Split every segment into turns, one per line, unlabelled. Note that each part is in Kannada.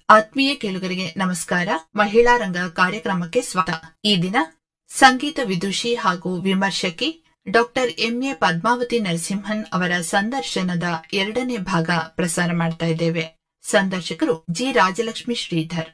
ಆತ್ಮೀಯ ಕೇಳುಗರಿಗೆ ನಮಸ್ಕಾರ ಮಹಿಳಾ ರಂಗ ಕಾರ್ಯಕ್ರಮಕ್ಕೆ ಸ್ವಾಗತ ಈ ದಿನ ಸಂಗೀತ ವಿದುಷಿ ಹಾಗೂ ವಿಮರ್ಶಕಿ ಡಾಕ್ಟರ್ ಎಂಎ ಪದ್ಮಾವತಿ ನರಸಿಂಹನ್ ಅವರ ಸಂದರ್ಶನದ ಎರಡನೇ ಭಾಗ ಪ್ರಸಾರ ಮಾಡ್ತಾ ಇದ್ದೇವೆ ಸಂದರ್ಶಕರು ಜಿ ರಾಜಲಕ್ಷ್ಮಿ ಶ್ರೀಧರ್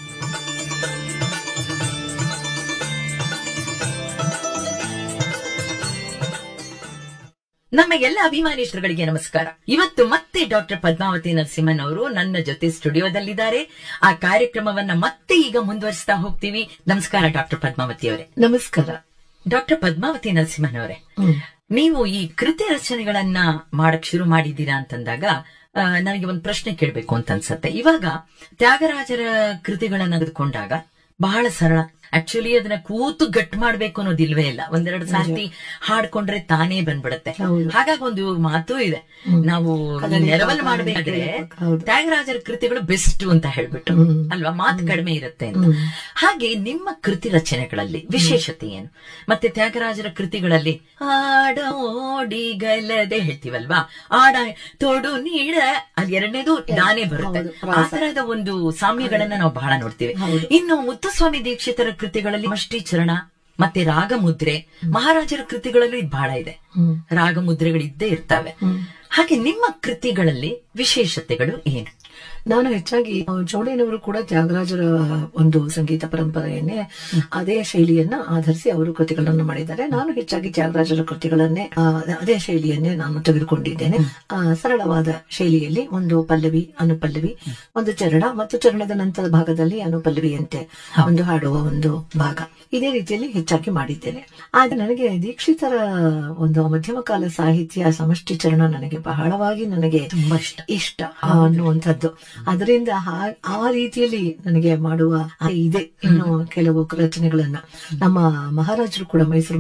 ನಮ್ಮ ಎಲ್ಲ ಅಭಿಮಾನಿಷ್ಟರುಗಳಿಗೆ ನಮಸ್ಕಾರ ಇವತ್ತು ಮತ್ತೆ ಡಾಕ್ಟರ್ ಪದ್ಮಾವತಿ ನರಸಿಂಹನ್ ಅವರು ನನ್ನ ಜೊತೆ ಸ್ಟುಡಿಯೋದಲ್ಲಿದ್ದಾರೆ ಆ ಕಾರ್ಯಕ್ರಮವನ್ನ ಮತ್ತೆ ಈಗ ಮುಂದುವರಿಸ್ತಾ ಹೋಗ್ತೀವಿ ನಮಸ್ಕಾರ ಡಾಕ್ಟರ್ ಪದ್ಮಾವತಿ ಅವರೇ
ನಮಸ್ಕಾರ
ಡಾಕ್ಟರ್ ಪದ್ಮಾವತಿ ನರಸಿಂಹನ್ ಅವರೇ ನೀವು ಈ ಕೃತಿ ರಚನೆಗಳನ್ನ ಮಾಡಕ್ ಶುರು ಮಾಡಿದ್ದೀರಾ ಅಂತಂದಾಗ ಆ, ನನಗೆ ಒಂದು ಪ್ರಶ್ನೆ ಕೇಳಬೇಕು ಅಂತ ಅನ್ಸತ್ತೆ ಇವಾಗ ತ್ಯಾಗರಾಜರ ಕೃತಿಗಳನ್ನ ತೆಗೆದುಕೊಂಡಾಗ ಬಹಳ ಸರಳ ಆಕ್ಚುಲಿ ಅದನ್ನ ಕೂತು ಗಟ್ ಮಾಡ್ಬೇಕು ಅನ್ನೋದಿಲ್ವೇ ಇಲ್ಲ ಒಂದೆರಡು ಸಾರ್ತಿ ಹಾಡ್ಕೊಂಡ್ರೆ ತಾನೇ ಬಂದ್ಬಿಡತ್ತೆ
ಹೌದು.
ಹಾಗಾಗಿ ಒಂದು ಮಾತು ಇದೆ ನಾವು ಈ ನೆರವಲ್ ಮಾಡ್ಬೇಕಾದ್ರೆ
ಹೌದು.
ತ್ಯಾಗರಾಜರ ಕೃತಿಗಳು ಬೆಸ್ಟ್ ಅಂತ ಹೇಳ್ಬಿಟ್ಟು ಅಲ್ವಾ ಮಾತು ಕಡಿಮೆ ಇರುತ್ತೆ ಅಂತ ಹಾಗೆ ನಿಮ್ಮ ಕೃತಿ ರಚನೆಗಳಲ್ಲಿ ವಿಶೇಷತೆ ಏನು ಮತ್ತೆ ತ್ಯಾಗರಾಜರ ಕೃತಿಗಳಲ್ಲಿ ಆಡೋಡಿಗಲದೆ ಹೇಳ್ತೀವಲ್ವಾ ಆಡ ತೋಡು ನೀಡ ಅಲ್ಲಿ ಎರಡನೇದು ದಾನೆ ಬರುತ್ತೆ ಆ ತರದ ಒಂದು ಸಾಮ್ಯಗಳನ್ನ ನಾವು ಬಹಳ ನೋಡ್ತೀವಿ ಇನ್ನು ಮುತ್ತುಸ್ವಾಮಿ ದೀಕ್ಷಿತರ ಕೃತಿಗಳಲ್ಲಿ ಮಷ್ಟಿ ಚರಣ ಮತ್ತೆ ರಾಗಮುದ್ರೆ ಮಹಾರಾಜರ ಕೃತಿಗಳಲ್ಲೂ ಇದು ಬಹಳ ಇದೆ ರಾಗಮುದ್ರೆಗಳು ಇದ್ದೇ ಇರ್ತವೆ ಹಾಗೆ ನಿಮ್ಮ ಕೃತಿಗಳಲ್ಲಿ ವಿಶೇಷತೆಗಳು ಏನು
ನಾನು ಹೆಚ್ಚಾಗಿ ಚೌಡೇನವರು ಕೂಡ ತ್ಯಾಗರಾಜರ ಒಂದು ಸಂಗೀತ ಪರಂಪರೆಯನ್ನೇ ಅದೇ ಶೈಲಿಯನ್ನ ಆಧರಿಸಿ ಅವರು ಕೃತಿಗಳನ್ನು ಮಾಡಿದ್ದಾರೆ ನಾನು ಹೆಚ್ಚಾಗಿ ತ್ಯಾಗರಾಜರ ಕೃತಿಗಳನ್ನೇ ಆ, ಅದೇ ಶೈಲಿಯನ್ನೇ ನಾನು ತೆಗೆದುಕೊಂಡಿದ್ದೇನೆ ಆ, ಸರಳವಾದ ಶೈಲಿಯಲ್ಲಿ ಒಂದು ಪಲ್ಲವಿ ಅನುಪಲ್ಲವಿ ಒಂದು ಚರಣ ಮತ್ತು ಚರಣದ ನಂತರದ ಭಾಗದಲ್ಲಿ ಅನುಪಲ್ಲವಿಯಂತೆ ಒಂದು ಹಾಡುವ ಒಂದು ಭಾಗ ಇದೇ ರೀತಿಯಲ್ಲಿ ಹೆಚ್ಚಾಗಿ ಮಾಡಿದ್ದೇನೆ ಆದ್ರೆ ನನಗೆ ದೀಕ್ಷಿತರ ಒಂದು ಮಧ್ಯಮ ಕಾಲ ಸಾಹಿತ್ಯ ಸಮಷ್ಟಿ ಚರಣ ನನಗೆ ಬಹಳವಾಗಿ ನನಗೆ
ತುಂಬಾ ಇಷ್ಟ
ಇಷ್ಟ ಅನ್ನುವಂಥದ್ದು ಅದರಿಂದ ಆ- ಆ ರೀತಿಯಲ್ಲಿ ನನಗೆ ಮಾಡುವ ಆ ಇದೆ ಇನ್ನು ಕೆಲವು ರಚನೆಗಳನ್ನ ನಮ್ಮ ಮಹಾರಾಜರು ಕೂಡ ಮೈಸೂರು